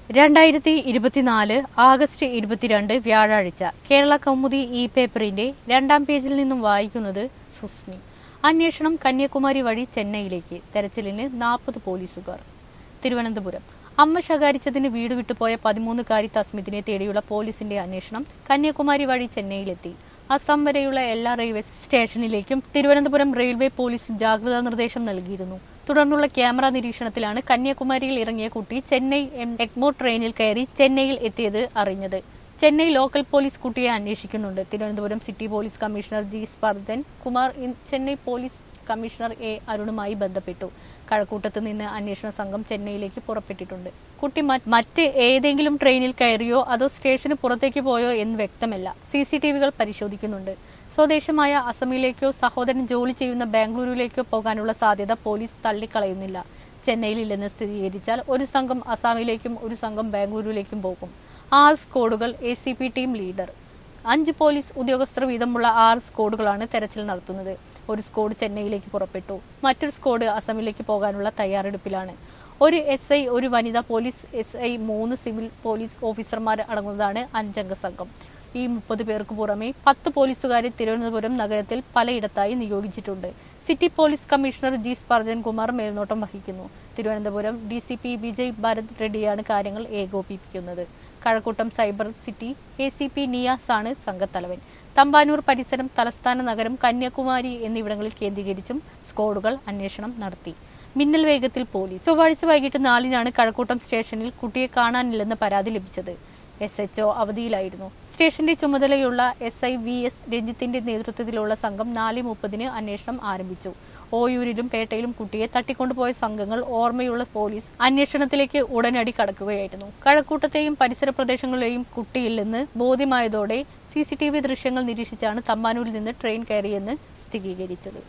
രണ്ടായിരത്തി ഇരുപത്തിനാല് ആഗസ്റ്റ് ഇരുപത്തിരണ്ട് വ്യാഴാഴ്ച കേരള കൗമുദി ഇ പേപ്പറിന്റെ രണ്ടാം പേജിൽ നിന്നും വായിക്കുന്നത് സുസ്മി അന്വേഷണം കന്യാകുമാരി വഴി ചെന്നൈയിലേക്ക് തെരച്ചിലിന് നാൽപ്പത് പോലീസുകാർ തിരുവനന്തപുരം അമ്മ ശകാരിച്ചതിന് വീട് വിട്ടുപോയ പതിമൂന്നുകാരി തസ്മിതിനെ തേടിയുള്ള പോലീസിന്റെ അന്വേഷണം കന്യാകുമാരി വഴി ചെന്നൈയിലെത്തി അസം വരെയുള്ള എല്ലാ റെയിൽവേ സ്റ്റേഷനിലേക്കും തിരുവനന്തപുരം റെയിൽവേ പോലീസ് ജാഗ്രതാ നിർദ്ദേശം നൽകിയിരുന്നു തുടർന്നുള്ള ക്യാമറ നിരീക്ഷണത്തിലാണ് കന്യാകുമാരിയിൽ ഇറങ്ങിയ കുട്ടി ചെന്നൈ എം എക്മോ ട്രെയിനിൽ കയറി ചെന്നൈയിൽ എത്തിയത് അറിഞ്ഞത് ചെന്നൈ ലോക്കൽ പോലീസ് കുട്ടിയെ അന്വേഷിക്കുന്നുണ്ട് Thiruvananthapuram city police commissioner G Sparjan Kumar ഇൻ- ചെന്നൈ പോലീസ് കമ്മീഷണർ എ അരുണുമായി ബന്ധപ്പെട്ടു കഴക്കൂട്ടത്ത് നിന്ന് അന്വേഷണ സംഘം ചെന്നൈയിലേക്ക് പുറപ്പെട്ടിട്ടുണ്ട് കുട്ടി മറ്റ് മറ്റ് ഏതെങ്കിലും ട്രെയിനിൽ കയറിയോ അതോ സ്റ്റേഷന് പുറത്തേക്ക് പോയോ എന്ന് വ്യക്തമല്ല സി സി ടി വികൾ പരിശോധിക്കുന്നുണ്ട് സ്വദേശമായ അസമിലേക്കോ സഹോദരൻ ജോലി ചെയ്യുന്ന ബാംഗ്ലൂരിലേക്കോ പോകാനുള്ള സാധ്യത പോലീസ് തള്ളിക്കളയുന്നില്ല ചെന്നൈയിലില്ലെന്ന് സ്ഥിരീകരിച്ചാൽ ഒരു സംഘം അസാമിലേക്കും ഒരു സംഘം ബാംഗ്ലൂരിലേക്കും പോകും ആറ് സ്ക്വാഡുകൾ A C P team leader അഞ്ച് പോലീസ് ഉദ്യോഗസ്ഥർ വീതമുള്ള ആറ് സ്ക്വാഡുകളാണ് തെരച്ചിൽ നടത്തുന്നത് ഒരു സ്ക്വാഡ് ചെന്നൈയിലേക്ക് പുറപ്പെട്ടു മറ്റൊരു സ്ക്വാഡ് അസമിലേക്ക് പോകാനുള്ള തയ്യാറെടുപ്പിലാണ് ഒരു എസ് ഐ ഒരു വനിതാ പോലീസ് എസ് ഐ മൂന്ന് സിവിൽ പോലീസ് ഓഫീസർമാർ അടങ്ങുന്നതാണ് അഞ്ചംഗ സംഘം ഈ മുപ്പത് പേർക്ക് പുറമെ പത്ത് പോലീസുകാരെ തിരുവനന്തപുരം നഗരത്തിൽ പലയിടത്തായി നിയോഗിച്ചിട്ടുണ്ട് city police commissioner G Sparjan Kumar മേൽനോട്ടം വഹിക്കുന്നു Thiruvananthapuram D C P Vijay Bharat റെഡ്ഡിയാണ് കാര്യങ്ങൾ ഏകോപിപ്പിക്കുന്നത് Kazhakkoottam cyber city A C P Niyas ആണ് സംഘത്തലവൻ തമ്പാനൂർ പരിസരം തലസ്ഥാന നഗരം കന്യാകുമാരി എന്നിവിടങ്ങളിൽ കേന്ദ്രീകരിച്ചും സ്ക്വാഡുകൾ അന്വേഷണം നടത്തി മിന്നൽ വേഗത്തിൽ പോലീസ് ചൊവ്വാഴ്ച വൈകിട്ട് നാലിനാണ് കഴക്കൂട്ടം സ്റ്റേഷനിൽ കുട്ടിയെ കാണാനില്ലെന്ന് പരാതി ലഭിച്ചത് എസ് എച്ച് അവധിയിലായിരുന്നു സ്റ്റേഷന്റെ ചുമതലയുള്ള എസ് ഐ വി എസ് രഞ്ജിത്തിന്റെ നേതൃത്വത്തിലുള്ള സംഘം നാല് മുപ്പതിന് അന്വേഷണം ആരംഭിച്ചു ഓയൂരിലും പേട്ടയിലും കുട്ടിയെ തട്ടിക്കൊണ്ടുപോയ സംഘങ്ങൾ ഓർമ്മയുള്ള പോലീസ് അന്വേഷണത്തിലേക്ക് ഉടനടി കടക്കുകയായിരുന്നു കഴക്കൂട്ടത്തെയും പരിസര പ്രദേശങ്ങളിലെയും കുട്ടിയില്ലെന്ന് ബോധ്യമായതോടെ സി സി ടി വി ദൃശ്യങ്ങൾ നിരീക്ഷിച്ചാണ് തമ്പാനൂരിൽ നിന്ന് ട്രെയിൻ കയറിയെന്ന് സ്ഥിരീകരിച്ചത്